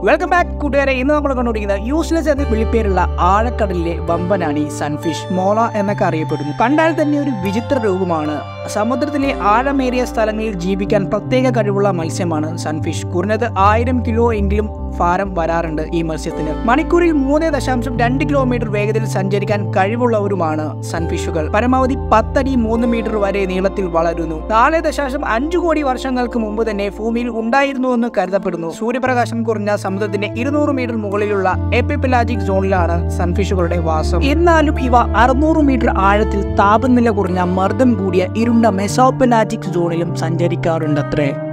welcome back കൂട്ടുകാരെ ഇന്ന് നമ്മൾ കണ്ടുപിടിക്കുന്നത് യൂസ്ലെസ് എന്ന വിളിപ്പേരുള്ള ആഴക്കടലിലെ വമ്പനാണ് ഈ സൺഫിഷ് മോള എന്നൊക്കെ അറിയപ്പെടുന്നു കണ്ടാൽ തന്നെ ഒരു വിചിത്ര രൂപമാണ് സമുദ്രത്തിലെ ആഴമേറിയ സ്ഥലങ്ങളിൽ ജീവിക്കാൻ പ്രത്യേക കഴിവുള്ള മത്സ്യമാണ് സൺഫിഷ് കുറഞ്ഞത് ആയിരം കിലോ എങ്കിലും ഭാരം വരാറുണ്ട് ഈ മത്സ്യത്തിന് മണിക്കൂറിൽ മൂന്ന് ദശാംശം രണ്ട് കിലോമീറ്റർ വേഗതയിൽ സഞ്ചരിക്കാൻ കഴിവുള്ളവരുമാണ് സൺഫിഷുകൾ പരമാവധി പത്തടി മൂന്ന് മീറ്റർ വരെ നീളത്തിൽ വളരുന്നു നാല് ദശാംശം അഞ്ചു കോടി വർഷങ്ങൾക്ക് മുമ്പ് തന്നെ ഭൂമിയിൽ ഉണ്ടായിരുന്നുവെന്ന് കരുതപ്പെടുന്നു സൂര്യപ്രകാശം കുറഞ്ഞ സമുദ്രത്തിന്റെ ഇരുന്നൂറ് മീറ്റർ മുകളിലുള്ള എപ്പിപെലാജിക് സോണിലാണ് സൺഫിഷുകളുടെ വാസം എന്നാലും ഇവ അറുന്നൂറ് മീറ്റർ ആഴത്തിൽ താപനില കുറഞ്ഞ മർദ്ദം കൂടിയ ഇരുണ്ട മെസോപെലാജിക് സോണിലും സഞ്ചരിക്കാറുണ്ടത്രേ